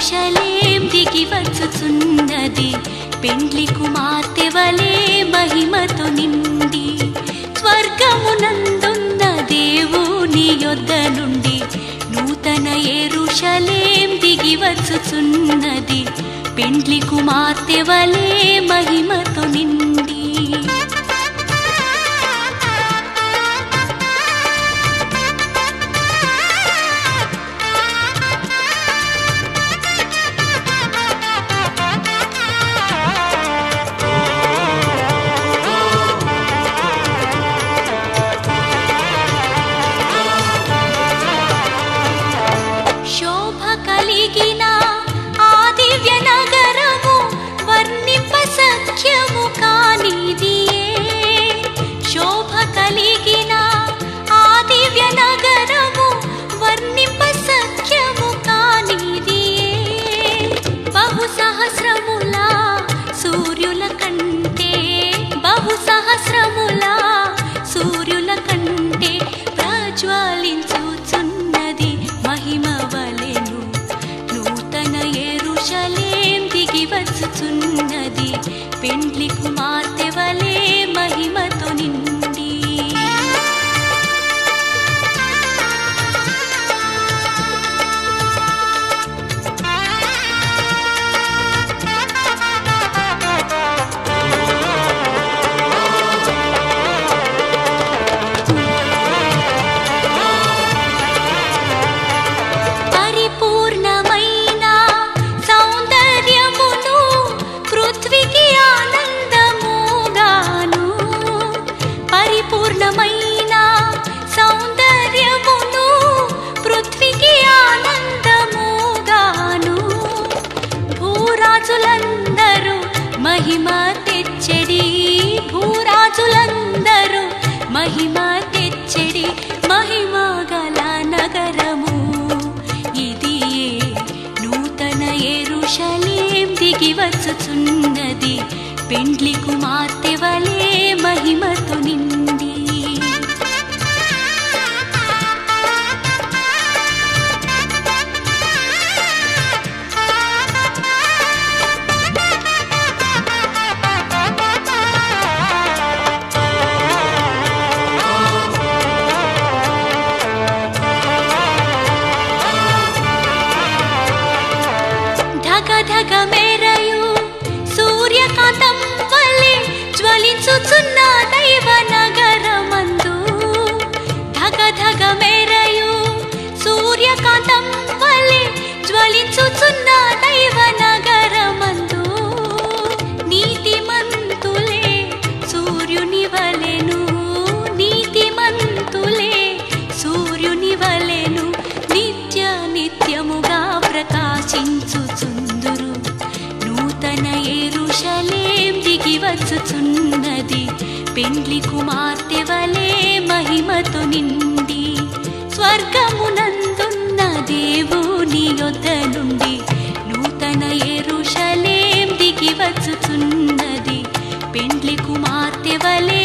ఎరుషలేం దిగి వచ్చుచున్నది పెండ్లి కుమార్తె వలె మహిమతో నిండి స్వర్గమునందున్న దేవుని యొద్ద నుండి నూతన ఎరుషలేం దిగి వచ్చుచున్నది పెండ్లి కుమార్తె వలె మహిమతో నిండి శోభ కలిగిన ఆ దివ్య నగరము వర్ణింప సఖ్యము కానిదియే శోభ కలిగిన ఆ దివ్య నగరము వర్ణింప సఖ్యము కానిదియే బహు సహస్రముల సూర్యుల కంటే బహు సహస్రముల సూర్యుల కంటే ప్రజ్వలించుచున్నది మహిమ వలెను నూతన ఎరుషలేం దిగి వచ్చుచున్నది పెండ్లి కుమార్తె వలె మహిమతో నిండి పరిపూర్ణమైన సౌందర్యమును పృథ్వీకి ఆనందముగాను పరిపూర్ణమైన సౌందర్యమును పృథ్వీకి ఆనందముగాను భూరాజులందరూ మహిమ తెచ్చడి భూరాజులందరూ మహిమ తెచ్చడి మహిమ గల నగరము ఇది నూతన ఎరుషలేం దిగి వచ్చుచున్నది పెండ్లి కుమార్తె వలె మహిమతో నిండి ధగ ధగ మేరయు సూర్యకాంతం వలె జ్వలించుచున్న దైవ నగరమందు ధగ ధగ మేరయు సూర్యకాంతం వలె జ్వలించుచున్న దైవ నగరమందు నీతిమంతులే సూర్యుని వలెను నీతిమంతులే సూర్యుని వలెను నిత్య నిత్యముగా ప్రకాశించుచుందురు నూతన ఎరుషలేం దిగి వచ్చుచున్నది పెండ్లి కుమార్తె వలె మహిమతో నిండి స్వర్గమునందున్న దేవుని యొద్ద నుండి నూతన ఎరుషలేం దిగి వచ్చుచున్నది పెండ్లి కుమార్తె వలె